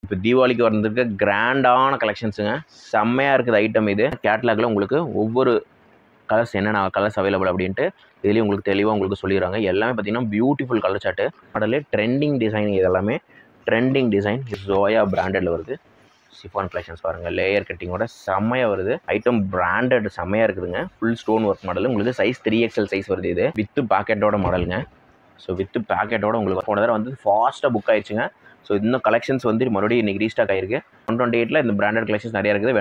இப்போ தீபாவளிக்கு வந்திருக்க கிராண்டான கலெக்ஷன்ஸுங்க செம்மையாக இருக்குது ஐட்டம் இது கேட்லாகில் உங்களுக்கு ஒவ்வொரு கலர்ஸ் என்னென்ன கலர்ஸ் அவைலபிள் அப்படின்ட்டு இதுலேயும் உங்களுக்கு தெளிவாக உங்களுக்கு சொல்லிடுறாங்க எல்லாமே பார்த்தீங்கன்னா பியூட்டிஃபுல் கலர் சார்ட்டு மாடலே ட்ரெண்டிங் டிசைன் இது எல்லாமே ட்ரெண்டிங் டிசைன் ஜோயா பிராண்டடில் வருது சிஃபான் கலெக்ஷன்ஸ் பாருங்கள் லேயர் கட்டிங்கோட செம்மையாக வருது ஐட்டம் பிராண்டட் செம்மையாக இருக்குதுங்க ஃபுல் ஸ்டோன் ஒர்க் மாடல் உங்களுக்கு சைஸ் த்ரீ எக்ஸல் சைஸ் வருது இது வித்து பேக்கெட்டோட மாடலுங்க ஸோ வித்து பேக்கெட்டோட உங்களுக்கு போன தடவை வந்து ஃபாஸ்ட்டாக புக் ஆயிடுச்சுங்க ஸோ இன்னும் கலெக்ஷன்ஸ் வந்து மறுபடியும் இன்றைக்கி ரீஸ்டாக் ஆயிருக்கு ஒன் டுவெண்ட்டி எயிட்டில் இந்த பிராண்டட் கலெக்ஷன்ஸ் நிறைய இருக்குது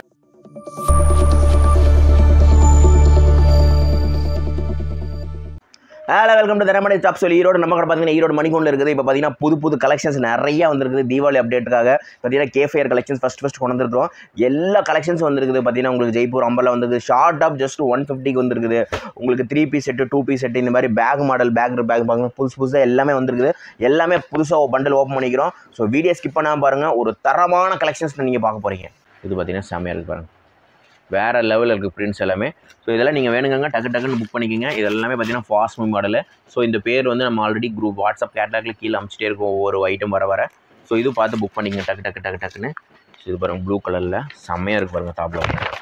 ஹலோ வெல்கம் டு தரமடை ஷாப் சொல்லி ஈரோடு நம்ம கடை பார்த்தீங்கன்னா ஈரோடு மணிக்கொண்டு இருக்குது இப்போ பார்த்தீங்கன்னா புது புது கலெக்ஷன்ஸ் நிறைய வந்திருக்குது தீபாவளி அப்டேட்டுக்காக பார்த்தீங்கன்னா கேஃபேர் கலெக்ஷன்ஸ் ஃபஸ்ட் ஃபஸ்ட் கொண்டு வந்திருக்கிறோம் எல்லா கலெக்ஷன்ஸ் வந்திருக்குது பார்த்தீங்கன்னா உங்களுக்கு ஜெய்ப்பூர் அம்பரில் வந்திருக்கு ஷார்ட் ஆப் ஜஸ்ட் ஒன் ஃபிஃப்டிக்கு வந்திருக்குது உங்களுக்கு three piece set two piece set இந்த மாதிரி பேக் மாடல் பேக் பேக் பாருங்க புதுசு புதுசாக எல்லாமே வந்திருக்குது எல்லாமே புதுசாக பண்டல் ஓப்பன் பண்ணிக்கிறோம் ஸோ வீடியோ ஸ்கிப் பண்ணாமல் பாருங்கள் ஒரு தரமான கலெக்ஷன்ஸ் நீங்கள் பார்க்க போகிறீங்க இது பார்த்தீங்கன்னா செம்மையாக இருக்குது பாருங்கள் வேறு லெவலில் இருக்குது பிரிண்ட்ஸ் எல்லாமே ஸோ இதெல்லாம் நீங்கள் வேணுங்க டக்கு டக்குன்னு புக் பண்ணிக்கோங்க இது எல்லாமே பார்த்தீங்கன்னா ஃபாஸ்ட் மூவ் மாடல் ஸோ இந்த பேர் வந்து நம்ம ஆல்ரெடி குரூப் வாட்ஸ்அப் கேட்லாக்ல கீழே அமுச்சிட்டே இருக்கோம் ஒவ்வொரு ஐட்டம் வர வர ஸோ இது பார்த்து புக் பண்ணிக்கங்க டக்கு டக்கு டக்கு டக்குன்னு ஸோ இது பாருங்கள் ப்ளூ கலரில் செம்மையாக இருக்குது பாருங்கள் டாப்பில்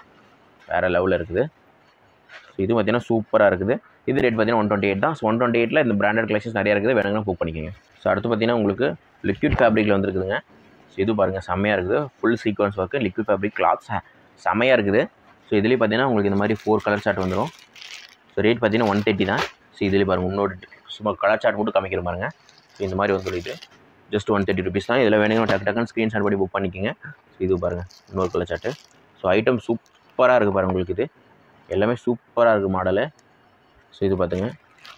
வேறு லெவலில் இருக்குது ஸோ இது பார்த்தீங்கன்னா சூப்பராக இருக்குது இது ரேட் பார்த்தீங்கன்னா ஒன் டுவெண்ட்டி எயிட் தான் ஸோ ஒன் டுவெண்ட்டி எயிட்டில் இந்த பிராண்டட் கலெக்ஷன்ஸ் நிறையா இருக்குது வேணுங்கன்னா புக் பண்ணிக்கோங்க ஸோ அடுத்து பார்த்தீங்கன்னா உங்களுக்கு லிக்விட் ஃபேப்ரிக்கில் வந்துருக்குதுங்க ஸோ இது பாருங்கள் செம்மையாக இருக்குது full sequins work liquid fabric cloths செம்மையாக இருக்குது ஸோ இதுலேயே பார்த்தீங்கன்னா உங்களுக்கு இந்த மாதிரி ஃபோர் கலர் சார்ட் வந்துடும் ஸோ ரேட் பார்த்தீங்கன்னா ஒன் தேர்ட்டி தான் ஸோ இதுலேயே பாருங்கள் இன்னொரு சும்மா கலர் சார்ட் மட்டும் காமிக்கிற பாருங்க ஸோ இந்த மாதிரி வந்துடும் இது ஜஸ்ட் ஒன் தேர்ட்டி ருபீஸ் தான் இதில் வேணுங்க டக்கு டக்குன்னு ஸ்க்ரீன்ஷாட் பண்ணி புக் பண்ணிக்கோங்க ஸோ இது பாருங்கள் இன்னொரு கலர் சார்ட்டு ஸோ ஐட்டம் சூப்பராக இருக்குது பாருங்கள் உங்களுக்கு இது எல்லாமே சூப்பராக இருக்குது மாடலு ஸோ இது பார்த்துங்க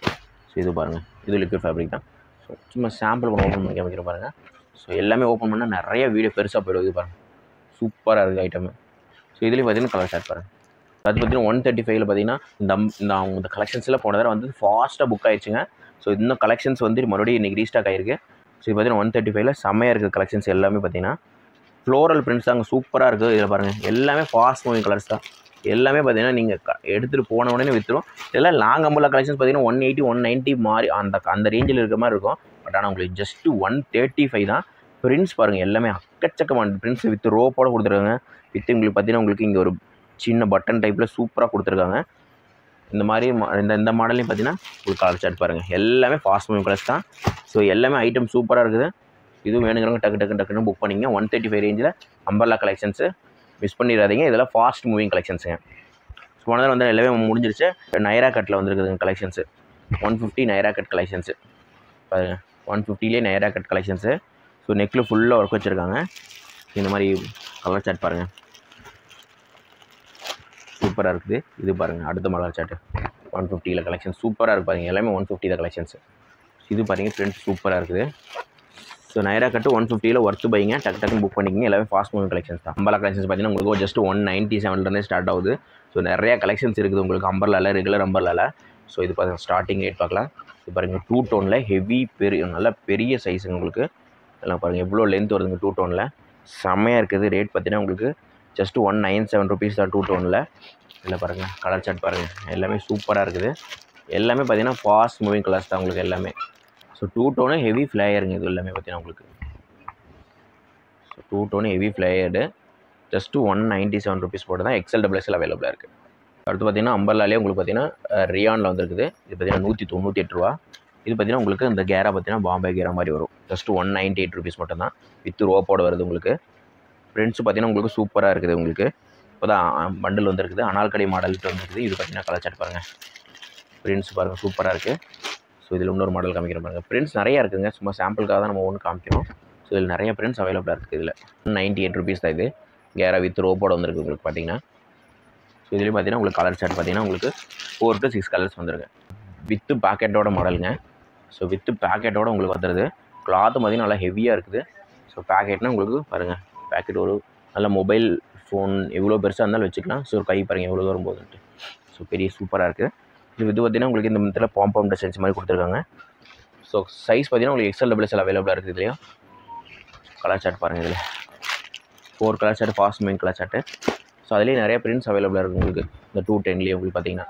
ஸோ இது பாருங்கள் இது லிக்விட் ஃபேப்ரிக் தான் ஸோ சும்மா சாம்பிள் பண்ண ஓப்பன் பண்ணி காமிக்கிற பாருங்கள் ஸோ எல்லாமே ஓப்பன் பண்ணால் நிறைய வீடியோ பெருசாக போயிடும் இது பாருங்கள் சூப்பராக இருக்குது ஐட்டமு ஸோ இதுலேயும் பார்த்தீங்கன்னா கலர் ஷார்ட் பாருங்கள் அது பார்த்தீங்கன்னா ஒன் தேர்ட்டி ஃபைவ்ல பார்த்தீங்கன்னா இந்த இந்த அவங்க இந்த கலெக்ஷன்ஸில் போன தடவை வந்து ஃபாஸ்ட்டாக புக் ஆயிடுச்சுங்க ஸோ இன்னும் கலெக்ஷன்ஸ் வந்து மறுபடியும் இன்றைக்கி ரீஸ்டாக் ஆயிருக்கு ஸோ இது பார்த்தீங்கன்னா ஒன் தேர்ட்டி ஃபைவ்ல செம்மையாக இருக்குது கலெக்ஷன்ஸ் எல்லாமே பார்த்தீங்கன்னா ஃப்ளோரல் பிரிண்ட்ஸ் தாங்க சூப்பராக இருக்குது இதில் பாருங்கள் எல்லாமே ஃபாஸ்ட் மூவிங் கலர்ஸ் தான் எல்லாமே பார்த்தீங்கன்னா நீங்கள் க எடுத்துகிட்டு போன உடனே விற்றுரும் இதெல்லாம் லாங் அம்புள்ள கலெக்ஷன்ஸ் பார்த்தீங்கன்னா ஒன் எயிட்டி ஒன் நைன்ட்டி மாதிரி அந்த அந்த ரேஞ்சில் இருக்கிற மாதிரி இருக்கும் பட் ஆனால் உங்களுக்கு ஜஸ்ட்டு ஒன் தேர்ட்டி ஃபைவ் தான் பிரிண்ட்ஸ் பாருங்கள் எல்லாமே அக்கச்சக்கமான பிரிண்ட்ஸ் வித் ரோப்போட கொடுத்துருக்காங்க வித் உங்களுக்கு பார்த்தீங்கன்னா உங்களுக்கு இங்கே ஒரு சின்ன பட்டன் டைப்பில் சூப்பராக கொடுத்துருக்காங்க இந்த மாதிரி மா- இந்த இந்த மாடல்லையும் பார்த்தீங்கன்னா உங்களுக்கு கலர் சார்ட் பாருங்கள் எல்லாமே ஃபாஸ்ட் மூவிங் கலர்ஸ் தான் ஸோ எல்லாமே ஐட்டம் சூப்பராக இருக்குது இதுவும் வேணுங்கிறவங்க டக்கு டக்கு டக்குன்னு புக் பண்ணிங்க ஒன் தேர்ட்டி ஃபைவ் ரேஞ்சில் அம்பர்லா கலெக்ஷன்ஸு மிஸ் பண்ணிடாதீங்க இதெல்லாம் ஃபாஸ்ட் மூவிங் கலெக்ஷன்ஸுங்க ஸோ போனதில் வந்து எல்லாமே முடிஞ்சிருச்சு நைரா கட்டில் வந்துருக்குதுங்க collections one fifty Naira cut collections பாருங்க ஒன் ஃபிஃப்டிலே நைரா கட் கலெக்ஷன்ஸு ஸோ நெக்கில் ஃபுல்லாக ஒர்க் வச்சுருக்காங்க இந்த மாதிரி கலர் சார்ட் பாருங்கள் சூப்பராக இருக்குது இது பாருங்கள் அடுத்த மலர் சார்ட்டு ஒன் ஃபிஃப்டியில் கலெக்ஷன் சூப்பராக இருக்கு பாருங்க எல்லாமே ஒன் ஃபிஃப்டி தான் கலெக்ஷன்ஸ் இது பாருங்க பிரிண்ட் சூப்பராக இருக்குது ஸோ நைரா கட்டு ஒன் ஃபிஃப்டியில் ஒர்த்து பைங்க டக்கு டக்குன்னு புக் பண்ணிக்கிங்க எல்லாமே ஃபாஸ்ட் மூவிங் கலெக்ஷன்ஸ் தான் அம்பலா கலெக்ஷன்ஸ் பார்த்தீங்கன்னா உங்களுக்கு ஜஸ்ட் ஒன் நைன்ட்டி செவன்லேருந்தே ஸ்டார்ட் ஆகுது ஸோ நிறைய கலெக்ஷன்ஸ் இருக்குது உங்களுக்கு அம்பர்லால ரெகுலர் அம்பர்லால ஸோ இது பார்த்தீங்கன்னா ஸ்டார்டிங் ரேட் பார்க்கலாம் இது பாருங்கள் டூ டோனில் ஹெவி பெரிய நல்ல பெரிய சைஸுங்க உங்களுக்கு எல்லாம் பாருங்கள் எவ்வளோ லென்த் வருதுங்க டூ டோனில் செம்மையாக இருக்குது ரேட் பார்த்தீங்கன்னா உங்களுக்கு just one nine seven rupees தான் டூ டோனில் இதில் பாருங்கள் கலர் சார்ட் பாருங்கள் எல்லாமே சூப்பராக இருக்குது எல்லாமே பார்த்தீங்கன்னா ஃபாஸ்ட் மூவிங் கலர்ஸ் தான் உங்களுக்கு எல்லாமே ஸோ டூ டோனு ஹெவி ஃப்ளேயருங்க இது எல்லாமே பார்த்தீங்கன்னா உங்களுக்கு so two tone heavy flared just one ninety seven rupees போட்டு தான் எக்ஸல் டபுள் எக்ஸல் அவைலபிளாக இருக்குது அடுத்து பார்த்தீங்கன்னா அம்பர்லாலே உங்களுக்கு பார்த்தீங்கன்னா ரியானில் வந்துருக்குது இது பார்த்தீங்கன்னா நூற்றி தொண்ணூற்றி எட்டு ரூபா இது பார்த்தீங்கன்னா உங்களுக்கு இந்த கேரா பார்த்தீங்கன்னா பாம்பே கேரா மாதிரி வரும் just one ninety eight rupees மட்டும் தான் வித் ரோப்போட வருது உங்களுக்கு ஃப்ரெண்ட்ஸ் பார்த்தீங்கன்னா உங்களுக்கு சூப்பராக இருக்குது உங்களுக்கு இப்போ தான் பண்டில் வந்துருக்குது அனால்கடை மாடல்ட்டு வந்துருக்குது இது பார்த்தீங்கன்னா கலர் சார்ட் பாருங்கள் பிரிண்ட்ஸ் பாருங்கள் சூப்பராக இருக்குது ஸோ இதில் இன்னொரு மாடல் காமிக்கிற பாருங்கள் பிரிண்ட்ஸ் நிறையா இருக்குதுங்க சும்மா சாம்பிளுக்காக தான் நம்ம ஒன்று காமிக்கிறோம் ஸோ இதில் நிறைய பிரிண்ட்ஸ் அவைலபிளாக இருக்குது இதில் நைன்ட்டி எயிட் ருபீஸ் தான் இது கேரா வித் ரோப்போட வந்துருக்கு உங்களுக்கு பார்த்தீங்கன்னா ஸோ இதுலேயும் பார்த்தீங்கன்னா உங்களுக்கு கலர் சார்ட் பார்த்தீங்கன்னா உங்களுக்கு ஃபோர் டு சிக்ஸ் கலர்ஸ் வந்துருக்கு வித்து பேக்கெட்டோட மாடலுங்க ஸோ வித்து பேக்கெட்டோட உங்களுக்கு வந்துடுது கிளாத்தும் பார்த்தீங்கன்னா நல்லா ஹெவியாக இருக்குது ஸோ பேக்கெட்னா உங்களுக்கு பாருங்கள் பேக்கெட் ஒரு நல்ல மொபைல் ஃபோன் எவ்வளோ பெருசாக இருந்தாலும் வச்சுக்கலாம் ஸோ கை பாருங்கள் எவ்வளோ தூரம் போகுதுன்ட்டு ஸோ பெரிய சூப்பராக இருக்குது இது இது பார்த்தீங்கன்னா உங்களுக்கு இந்த மத்தில் பாம்பம் டிசைன்ஸ் மாதிரி கொடுத்துருக்காங்க ஸோ சைஸ் பார்த்தீங்கன்னா உங்களுக்கு எக்ஸல் டபுள் எக்ஸல் அவைலபிளாக இருக்குது இதுலேயும் கலர் சார்ட் பாருங்கள் இதில் four colour chart fast main colour chart so அதுலேயே நிறைய பிரிண்ட்ஸ் அவைலபிளாக இருக்குது உங்களுக்கு இந்த டூ டென்லேயே உங்களுக்கு பார்த்தீங்கன்னா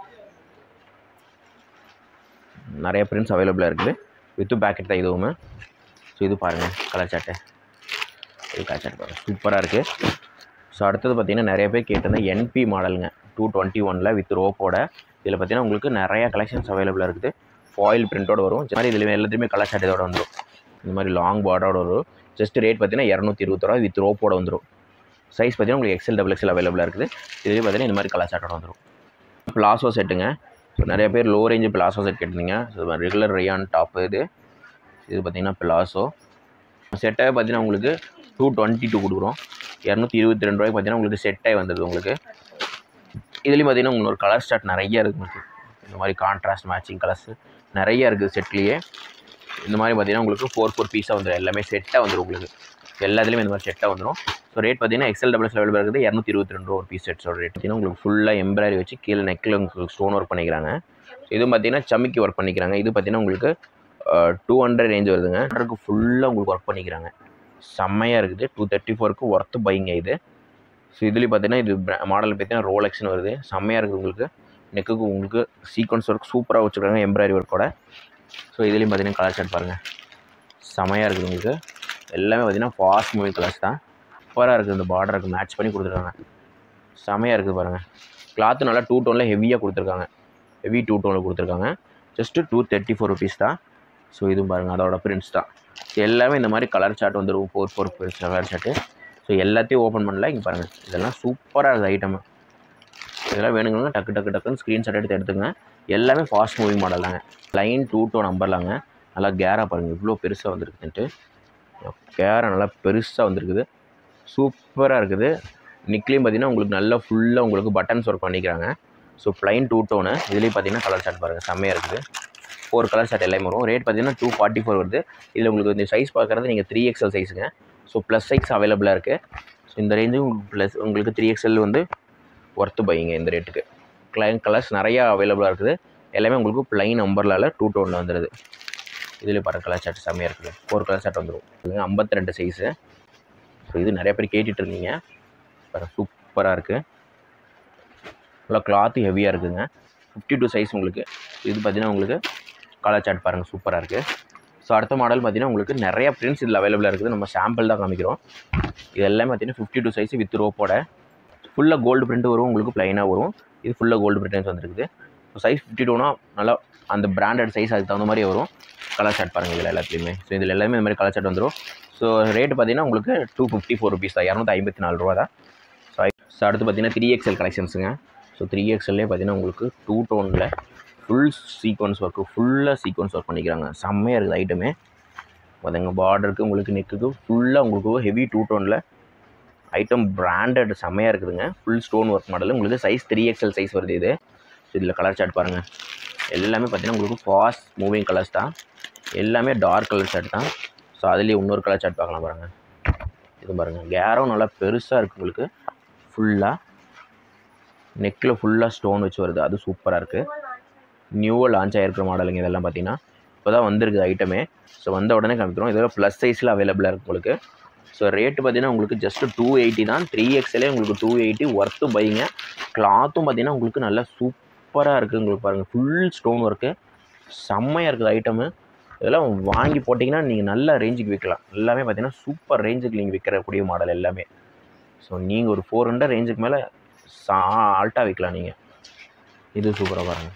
நிறைய பிரிண்ட்ஸ் அவைலபிளாக இருக்குது வித்து பேக்கெட் தான் இதுவுமே ஸோ இது பாருங்கள் கலர் சார்ட்டு இது கலர் பாருங்கள் சூப்பராக இருக்குது ஸோ அடுத்தது பார்த்தீங்கன்னா நிறைய பேர் கேட்டிருந்தா என்பி மாடலுங்க டூ டுவெண்ட்டி ஒனில் வித் ரோப்போட இதில் பார்த்தீங்கன்னா உங்களுக்கு நிறைய கலெக்ஷன்ஸ் அவைலபிளாக இருக்குது ஃபாயில் பிரிண்டோட வரும் இந்த மாதிரி இதில் எல்லாத்தையுமே கலர் ஷர்ட் இதோட வந்துடும் இந்த மாதிரி லாங் பார்டரோட வரும் ஜஸ்ட் ரேட் பார்த்தீங்கன்னா இரநூத்தி இருபது ரூபா வித் ரோப்போட வந்துடும் சைஸ் பார்த்தீங்கன்னா உங்களுக்கு எக்ஸல் டபுள் எக்ஸல் அவைலபிளாக இருக்குது இதுலேயே பார்த்தீங்கன்னா இந்த மாதிரி கலர் ஷர்ட்டோட வந்துடும் பிளாசோ செட்டுங்க ஸோ நிறைய பேர் லோ ரேஞ்சு பிளாசோ செட் கேட்டிருந்தீங்க ஸோ ரெகுலர் ரியான் டாப்பு இது இது பார்த்தீங்கன்னா பிளாசோ செட்டாக பார்த்தீங்கன்னா உங்களுக்கு டூ டுவெண்ட்டி டூ கொடுக்குறோம் இரநூத்தி இருபத்தி ரெண்டு ரூபாய்க்கு பார்த்தீங்கன்னா உங்களுக்கு செட்டாகி வந்துடுது உங்களுக்கு இதுலேயும் பார்த்தீங்கன்னா உங்களுக்கு கலர் ஸ்டார்ட் நிறைய இருக்குது உங்களுக்கு இந்த மாதிரி கான்ட்ராஸ்ட் மேட்சிங் கலர்ஸ் நிறைய இருக்குது செட்லேயே இந்த மாதிரி பார்த்தீங்கன்னா உங்களுக்கு ஃபோர் ஃபோர் பீஸாக வந்துடும் எல்லாமே செட்டாக வந்துடும் உங்களுக்கு எல்லாத்துலேயுமே இந்த மாதிரி செட்டாக வந்துடும் ஸோ ரேட் பார்த்தீங்கன்னா எக்ஸல் டபுள் அவைலபிள் இருக்குது இரநூத்தி இருபத்தி ரெண்டு ரூபா ஒரு பீஸ் செட்ஸோட ரேட் பார்த்தீங்கன்னா உங்களுக்கு ஃபுல்லாக எம்ப்ராய்டரி வச்சு கீழே நெக்கில் உங்களுக்கு ஸ்டோன் ஒர்க் பண்ணிக்கிறாங்க இதுவும் பார்த்தீங்கன்னா சமிக்கி ஒர்க் பண்ணிக்கிறாங்க இது பார்த்தீங்கன்னா உங்களுக்கு டூ ஹண்ட்ரட் ரேஞ்ச் வருதுங்க ஹண்ட்ரடுக்கு ஃபுல்லாக உங்களுக்கு ஒர்க் பண்ணிக்கிறாங்க செம்மையாக இருக்குது டூ தேர்ட்டி ஃபோருக்கு ஒர்த்து பைங்க இது ஸோ இதுலேயும் பார்த்தீங்கன்னா இது மாடல் பார்த்தீங்கன்னா ரோலெக்ஸ்னு வருது செம்மையாக இருக்குது உங்களுக்கு நெக்குக்கு உங்களுக்கு சீக்வன்ஸ் ஒர்க் சூப்பராக வச்சுருக்காங்க எம்ப்ராய்டரி ஒர்க்கோட ஸோ இதுலேயும் பார்த்தீங்கன்னா கலர் ஷர்ட் பாருங்கள் செமையாக இருக்குது உங்களுக்கு எல்லாமே பார்த்தீங்கன்னா ஃபாஸ்ட் மூவிங் கலர்ஸ் தான் சூப்பராக இருக்குது இந்த பார்டருக்கு மேட்ச் பண்ணி கொடுத்துருக்காங்க செமையாக இருக்குது பாருங்கள் கிளாத்து நல்லா டூ டோனில் ஹெவியாக கொடுத்துருக்காங்க ஹெவி டூ டோனில் கொடுத்துருக்காங்க just two thirty four rupees தான் ஸோ இதுவும் பாருங்கள் அதோட பிரிண்ட்ஸ் தான் ஸோ எல்லாமே இந்த மாதிரி கலர் சார்ட் வந்துடும் four four colour chart so எல்லாத்தையும் ஓப்பன் பண்ணல இங்கே பாருங்கள் இதெல்லாம் சூப்பராக இருக்குது ஐட்டம் இதெல்லாம் வேணுங்கன்னா டக்கு டக்கு டக்குன்னு ஸ்க்ரீன்ஷாட் எடுத்து எடுத்துங்க எல்லாமே ஃபாஸ்ட் மூவிங் மாடல் தாங்க லைன் டூ டோ நம்பர்லாங்க நல்லா கேராக பாருங்கள் இவ்வளோ பெருசாக வந்திருக்குன்ட்டு கேராக நல்லா பெருசாக வந்திருக்குது சூப்பராக இருக்குது நிக்லேயும் பார்த்தீங்கன்னா உங்களுக்கு நல்லா ஃபுல்லாக உங்களுக்கு பட்டன்ஸ் ஒர்க் பண்ணிக்கிறாங்க ஸோ ப்ளைன் டூ டோனு இதுலேயும் பார்த்தீங்கன்னா கலர் ஷர்ட் பாருங்கள் செம்மையாக இருக்குது ஃபோர் கலர் ஷர்ட் எல்லாமே வரும் ரேட் பார்த்தீங்கன்னா டூ ஃபார்ட்டி ஃபோர் வருது இதில் உங்களுக்கு இந்த சைஸ் பார்க்குறது நீங்கள் த்ரீ எக்ஸல் சைஸுங்க ஸோ ப்ளஸ் சைஸ் அவைலபிளாக இருக்குது ஸோ இந்த ரேஞ்சு உங்களுக்கு ப்ளஸ் உங்களுக்கு த்ரீ எக்ஸல் வந்து ஒர்த்து பையங்க இந்த ரேட்டுக்கு கிளைன் கலர்ஸ் நிறையா அவைலபிளாக இருக்குது எல்லாமே உங்களுக்கு ப்ளைன் நம்பர்லால் டூ டோனில் வந்துடுது இதில் பாருங்கள் கலர் ஷர்ட் செம்மையாக இருக்குது ஃபோர் கலர் ஷர்ட் வந்துடும் ஐம்பத்தி ரெண்டு சைஸு ஸோ இது நிறைய பேர் கேட்டுட்டு இருந்தீங்க பாருங்கள் சூப்பராக இருக்குது நல்லா கிளாத்து ஹெவியாக இருக்குதுங்க ஃபிஃப்டி டூ சைஸ் உங்களுக்கு இது பார்த்தீங்கன்னா உங்களுக்கு கலர் சார்ட் பாருங்கள் சூப்பராக இருக்குது ஸோ அடுத்த மாடல் பார்த்தீங்கன்னா உங்களுக்கு நிறைய பிரிண்ட்ஸ் இதில் அவைலபிளாக இருக்குது நம்ம சாம்பிள் தான் காமிக்கிறோம் இது எல்லாமே பார்த்தீங்கன்னா ஃபிஃப்டி டூ சைஸ் வித் ரோப்போட ஃபுல்லாக கோல்டு பிரிண்ட் வரும் உங்களுக்கு ப்ளைனாக வரும் இது ஃபுல்லாக கோல்டு பிரிண்ட்ஸ் வந்துருக்குது ஸோ சைஸ் ஃபிஃப்டி டூனா நல்லா அந்த பிராண்டட் சைஸ் அதுக்கு தகுந்த மாதிரி வரும் கலர் ஷர்ட் பாருங்கள் இதில் எல்லாத்துலேயுமே ஸோ இதில் எல்லாமே இந்த மாதிரி கலர் ஷர்ட் வந்துடும் ஸோ ரேட் பார்த்தீங்கன்னா உங்களுக்கு டூ ஃபிஃப்டி ஃபோர் ருபீஸ் தான் இரநூத்தி ஐம்பத்தி நாலு ரூபா தான் ஸோ ஸோ அடுத்து பார்த்தீங்கன்னா த்ரீ எக்ஸ்எல் கலெக்ஷன்ஸுங்க ஸோ த்ரீ எக்ஸ்எல்லே பார்த்தீங்கன்னா உங்களுக்கு டூ டோனில் ஃபுல் சீக்வன்ஸ் ஒர்க்கு ஃபுல்லாக சீக்வன்ஸ் ஒர்க் பண்ணிக்கிறாங்க செம்மையாக இருக்குது ஐட்டமே அதுங்க பார்டருக்கு உங்களுக்கு நெக்குக்கு ஃபுல்லாக உங்களுக்கு ஹெவி டூ டோனில் ஐட்டம் பிராண்டட் செம்மையாக இருக்குதுங்க ஃபுல் ஸ்டோன் ஒர்க் மாடல் உங்களுக்கு சைஸ் த்ரீ எக்ஸ்எல் சைஸ் வருது இது ஸோ இதில் கலர் சார்ட் பாருங்கள் எல்லாமே பார்த்தீங்கன்னா உங்களுக்கு ஃபாஸ்ட் மூவிங் கலர்ஸ் தான் எல்லாமே டார்க் கலர் ஷர்ட் தான் ஸோ அதுலேயே இன்னொரு கலர் ஷர்ட் பார்க்கலாம் பாருங்கள் இது பாருங்கள் கேரும் நல்லா பெருசாக இருக்குது உங்களுக்கு ஃபுல்லாக நெக்கில் ஃபுல்லாக ஸ்டோன் வச்சு வருது அது சூப்பராக இருக்குது நியூவாக லான்ச் ஆகிருக்கிற மாடலுங்க இதெல்லாம் பார்த்தீங்கன்னா இப்போ தான் வந்திருக்குது ஐட்டமே ஸோ வந்த உடனே காமிக்கிறோம் இதெல்லாம் ப்ளஸ் சைஸில் அவைலபிளாக இருக்குது உங்களுக்கு ஸோ ரேட்டு பார்த்தீங்கன்னா உங்களுக்கு ஜஸ்ட் டூ எயிட்டி தான் த்ரீ எக்ஸ்எல்லே உங்களுக்கு டூ எயிட்டி ஒர்த்து பைங்க கிளாத்தும் பார்த்தீங்கன்னா உங்களுக்கு நல்லா சூப்பராக இருக்குது உங்களுக்கு பாருங்கள் ஃபுல் ஸ்டோன் ஒர்க்கு செம்மையாக இருக்குது ஐட்டமு இதெல்லாம் வாங்கி போட்டிங்கன்னா நீங்கள் நல்ல ரேஞ்சுக்கு விற்கலாம் எல்லாமே பார்த்தீங்கன்னா சூப்பர் ரேஞ்சுக்கு நீங்கள் விற்கிறக்கூடிய மாடல் எல்லாமே ஸோ நீங்கள் ஒரு ஃபோர் ஹண்ட்ரட் ரேஞ்சுக்கு மேலே சா ஆல்ட்டாக விற்கலாம் நீங்கள் இது சூப்பராக பாருங்கள்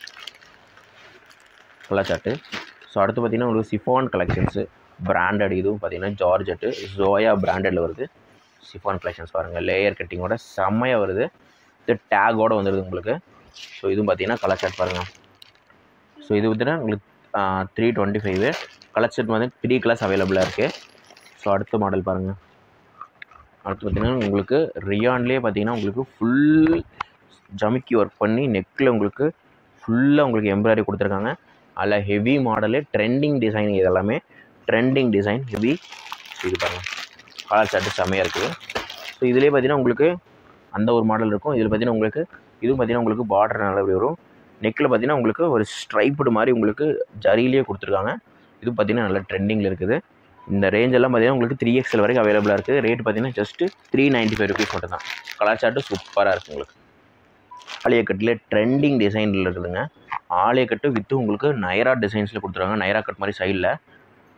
கலர் சார்ட்டு ஸோ அடுத்து பார்த்தீங்கன்னா உங்களுக்கு சிஃபான் கலெக்ஷன்ஸு பிராண்டட் இதுவும் பார்த்தீங்கன்னா ஜார்ஜெட்டு ஜோயா பிராண்டடில் வருது சிஃபான் கலெக்ஷன்ஸ் பாருங்கள் லேயர் கட்டிங்கோட செம்மையாக வருது இது டேகோடு வந்துடுது உங்களுக்கு ஸோ இதுவும் பார்த்தீங்கன்னா கலர் சார்ட் பாருங்கள் ஸோ இது பார்த்தீங்கன்னா உங்களுக்கு three twenty five colour set வந்து த்ரீ கலர்ஸ் அவைலபிளாக இருக்குது ஸோ அடுத்த மாடல் பாருங்கள் அடுத்து பார்த்தீங்கன்னா உங்களுக்கு ரியான்லேயே பார்த்தீங்கன்னா உங்களுக்கு ஃபுல் ஜமிக்கி ஒர்க் பண்ணி நெக்கில் உங்களுக்கு ஃபுல்லாக உங்களுக்கு எம்ப்ராய்டரி கொடுத்துருக்காங்க அதில் ஹெவி மாடலு ட்ரெண்டிங் டிசைன் இது எல்லாமே ட்ரெண்டிங் டிசைன் ஹெவி இது பாருங்கள் கலர் சார்ட்டு செம்மையாக இருக்குது ஸோ இதுலேயே பார்த்தீங்கன்னா உங்களுக்கு அந்த ஒரு மாடல் இருக்கும் இதில் பார்த்தீங்கன்னா உங்களுக்கு இதுவும் பார்த்தீங்கன்னா உங்களுக்கு பார்டர் நல்ல வரும் நெக்கில் பார்த்தீங்கன்னா உங்களுக்கு ஒரு ஸ்ட்ரைப்டு மாதிரி உங்களுக்கு ஜரியிலேயே கொடுத்துருக்காங்க இது பார்த்தீங்கன்னா நல்ல ட்ரெண்டிங்கில் இருக்குது இந்த ரேஞ்ச் எல்லாம் பார்த்தீங்கன்னா உங்களுக்கு த்ரீ எக்ஸ்எல் வரைக்கும் அவைலபிளாக இருக்குது ரேட் பார்த்தீங்கன்னா just three ninety five rupees மட்டும் தான் கலர் சார்ட்டு சூப்பராக இருக்குது உங்களுக்கு ஆலியக்கட்டில் ட்ரெண்டிங் டிசைனில் இருக்குதுங்க ஆலியக்கட்டு வித்து உங்களுக்கு நைரா டிசைன்ஸில் கொடுத்துருக்காங்க நைரா கட் மாதிரி சைடில்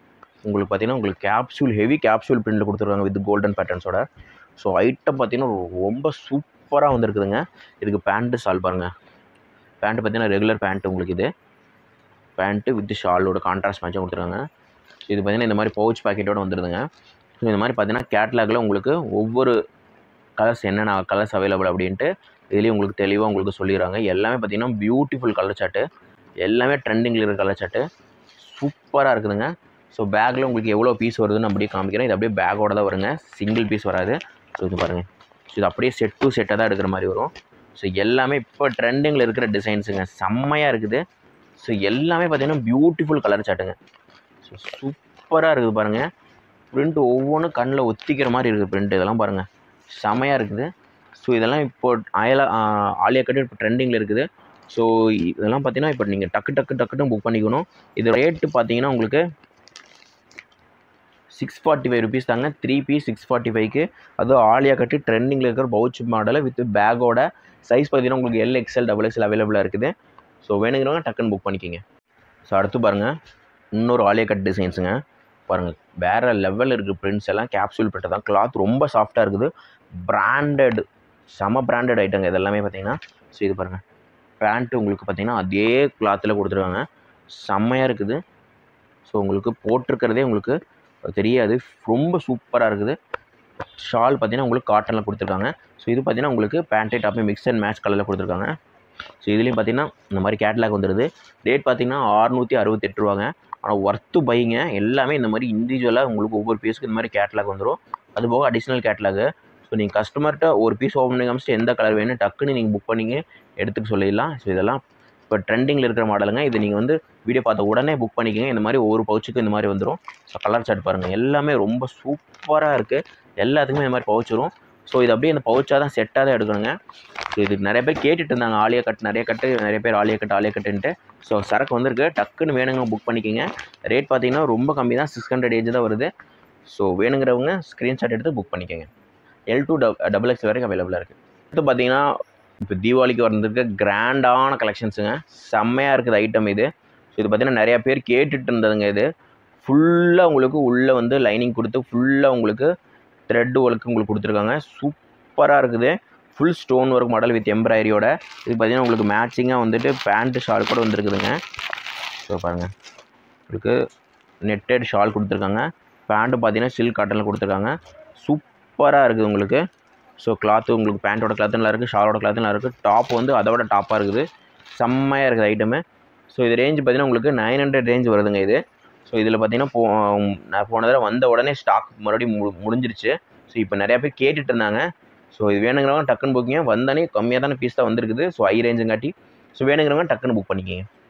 உங்களுக்கு பார்த்தீங்கன்னா உங்களுக்கு கேப்சூல் ஹெவி கேப்சூல் பிரிண்டில் கொடுத்துருக்காங்க வித் கோல்டன் பேட்டர்ன்ஸோட ஸோ ஐட்டம் பார்த்தீங்கன்னா ரொம்ப சூப்பராக வந்திருக்குதுங்க இதுக்கு பேண்ட்டு ஷால் பாருங்கள் பேண்ட்டு பார்த்தீங்கன்னா ரெகுலர் பேண்ட் உங்களுக்கு இது பேண்ட்டு வித் ஷாலோட கான்ட்ராஸ்ட் மேட்சாக கொடுத்துருக்காங்க இது பார்த்தீங்கன்னா இந்த மாதிரி பவுச் பேக்கெட்டோட வந்துடுதுங்க ஸோ இந்த மாதிரி பார்த்தீங்கன்னா கேட்லாகில் உங்களுக்கு ஒவ்வொரு கலர்ஸ் என்னென்ன கலர்ஸ் அவைலபிள் அப்படின்ட்டு இதுலேயும் உங்களுக்கு தெளிவாக உங்களுக்கு சொல்லிடுறாங்க எல்லாமே பார்த்தீங்கன்னா பியூட்டிஃபுல் கலர் சார்ட்டு எல்லாமே ட்ரெண்டிங்கில் இருக்கிற கலர் சார்ட்டு சூப்பராக இருக்குதுங்க ஸோ பேக்கில் உங்களுக்கு எவ்வளோ பீஸ் வருதுன்னு அப்படியே காமிக்கிறேன் இது அப்படியே பேக்கோட தான் வருங்க சிங்கிள் பீஸ் வராது ஸோ இது பாருங்கள் ஸோ இது அப்படியே செட் டு செட்டாக தான் எடுக்கிற மாதிரி வரும் ஸோ எல்லாமே இப்போ ட்ரெண்டிங்கில் இருக்கிற டிசைன்ஸுங்க செம்மையாக இருக்குது ஸோ எல்லாமே பார்த்தீங்கன்னா பியூட்டிஃபுல் கலர் சாட்டுங்க ஸோ சூப்பராக இருக்குது பாருங்கள் பிரிண்ட் ஒவ்வொன்றும் கண்ணில் ஒத்திக்கிற மாதிரி இருக்குது பிரிண்ட் இதெல்லாம் பாருங்கள் செமையாக இருக்குது ஸோ இதெல்லாம் இப்போ ஆயிலா ஆலியா கட்டு இப்போ ட்ரெண்டிங்கில் இருக்குது ஸோ இதெல்லாம் பார்த்தீங்கன்னா இப்போ நீங்கள் டக்கு டக்கு டக்குன்னு புக் பண்ணிக்கணும் இது ரேட்டு பார்த்தீங்கன்னா உங்களுக்கு சிக்ஸ் ஃபார்ட்டி ஃபைவ் ருபீஸ் தாங்க த்ரீ பீஸ் சிக்ஸ் ஃபார்ட்டி ஃபைவ்க்கு அதுவும் ஆலியா கட்டி ட்ரெண்டிங்கில் இருக்கிற பவுச் மாடலை வித் பேக்கோட சைஸ் பார்த்தீங்கன்னா உங்களுக்கு எல் எக்ஸ்எல் டபுள் எக்ஸ்எல் அவைலபிளாக இருக்குது ஸோ வேணுங்கிறவங்க டக்குன்னு புக் பண்ணிக்கிங்க ஸோ அடுத்து பாருங்கள் இன்னொரு ஆலியா கட் டிசைன்ஸுங்க பாருங்கள் வேறு லெவலில் இருக்குது பிரிண்ட்ஸ் எல்லாம் கேப்சூல் பிரிண்ட் தான் கிளாத் ரொம்ப சாஃப்டாக இருக்குது பிராண்டட் செம பிராண்டட் ஐட்டங்க இதெல்லாமே பார்த்தீங்கன்னா ஸோ இது பாருங்கள் பேண்ட்டு உங்களுக்கு பார்த்தீங்கன்னா அதே கிளாத்தில் கொடுத்துருக்காங்க செம்மையாக இருக்குது ஸோ உங்களுக்கு போட்டிருக்கிறதே உங்களுக்கு தெரியாது ரொம்ப சூப்பராக இருக்குது ஷால் பார்த்தீங்கன்னா உங்களுக்கு காட்டனில் கொடுத்துருக்காங்க ஸோ இது பார்த்தீங்கன்னா உங்களுக்கு pant top mix and match கலரில் கொடுத்துருக்காங்க ஸோ இதுலேயும் பார்த்தீங்கன்னா இந்த மாதிரி கேட்லாக் வந்துடுது ரேட் பார்த்தீங்கன்னா அறுநூற்றி அறுபத்தெட்டு ரூபாங்க ஆனால் ஒர்த்து பைங்க எல்லாமே இந்த மாதிரி இண்டிவிஜுவலாக உங்களுக்கு ஒவ்வொரு பீஸுக்கு இந்த மாதிரி கேட்லாக் வந்துடும் அது போக அடிஷ்னல் கேட்லாகு ஸோ நீங்கள் கஸ்டமர்கிட்ட ஒரு பீஸ் ஓப்பன் பண்ணி காமிச்சிட்டு எந்த கலர் வேணும் டக்குன்னு நீங்கள் புக் பண்ணிங்க எடுத்துக்க சொல்லிடலாம் ஸோ இதெல்லாம் இப்போ ட்ரெண்டிங்கில் இருக்கிற மாடலுங்க இது நீங்கள் வந்து வீடியோ பார்த்த உடனே புக் பண்ணிக்கோங்க இந்த மாதிரி ஒவ்வொரு பவுச்சுக்கு இந்த மாதிரி வந்துடும் ஸோ கலர் சார்ட் பாருங்கள் எல்லாமே ரொம்ப சூப்பராக இருக்குது எல்லாத்துக்குமே இந்த மாதிரி பவுச் வரும் ஸோ இது அப்படியே இந்த பவுச்சாக தான் செட்டாக தான் எடுக்கணுங்க ஸோ இது நிறைய பேர் கேட்டுட்டு இருந்தாங்க ஆலியா கட் நிறைய கட்டு நிறைய பேர் ஆலியா கட் ஆலியா கட்டுன்ட்டு ஸோ சரக்கு வந்திருக்கு டக்குன்னு வேணுங்க புக் பண்ணிக்கோங்க ரேட் பார்த்தீங்கன்னா ரொம்ப கம்மி தான் சிக்ஸ் ஹண்ட்ரட் ஏஜ் தான் வருது ஸோ வேணுங்கிறவங்க ஸ்க்ரீன்ஷாட் எடுத்து புக் பண்ணிக்கோங்க எல் டூ டபுள் எக்ஸ் வரைக்கும் அவைலபிளாக இருக்குது அடுத்து பார்த்தீங்கன்னா இப்போ தீபாவளிக்கு வந்திருக்க கிராண்டான கலெக்ஷன்ஸுங்க செம்மையாக இருக்குது ஐட்டம் இது ஸோ இது பார்த்தீங்கன்னா நிறையா பேர் கேட்டுட்டு இருந்ததுங்க இது ஃபுல்லாக உங்களுக்கு உள்ளே வந்து லைனிங் கொடுத்து ஃபுல்லாக உங்களுக்கு த்ரெட் ஒர்க் உங்களுக்கு கொடுத்துருக்காங்க சூப்பராக இருக்குது full stone work model with எம்ப்ராய்டரியோட இது பார்த்தீங்கன்னா உங்களுக்கு மேட்சிங்காக வந்துட்டு பேண்ட்டு ஷால் கூட வந்துருக்குதுங்க ஸோ பாருங்கள் உங்களுக்கு நெட்டட் ஷால் கொடுத்துருக்காங்க பேண்ட்டு பார்த்தீங்கன்னா சில்க் காட்டனில் கொடுத்துருக்காங்க சூப்பராக இருக்குது உங்களுக்கு ஸோ கிளாத்து உங்களுக்கு பேண்ட்டோட கிளாத்து நல்லா இருக்குது ஷாலோட கிளாத்து நல்லா இருக்குது டாப் வந்து அதோட டாப்பாக இருக்குது செம்மையாக இருக்குது ஐட்டமு ஸோ இது ரேஞ்ச் பார்த்தீங்கன்னா உங்களுக்கு நைன் ஹண்ட்ரட் ரேஞ்ச் வருதுங்க இது ஸோ இதில் பார்த்தீங்கன்னா போ நான் போன தடவை வந்த உடனே ஸ்டாக் மறுபடியும் மு முடிஞ்சிருச்சு ஸோ இப்போ நிறையா பேர் கேட்டுட்டு இருந்தாங்க ஸோ இது வேணுங்கிறவங்க டக்குன்னு புக்கிங்க வந்தானே கம்மியாக தானே பீஸ் தான் வந்திருக்குது ஸோ ஹை ரேஞ்சுங்காட்டி ஸோ வேணுங்கிறவங்க டக்குன்னு புக் பண்ணிக்கிங்க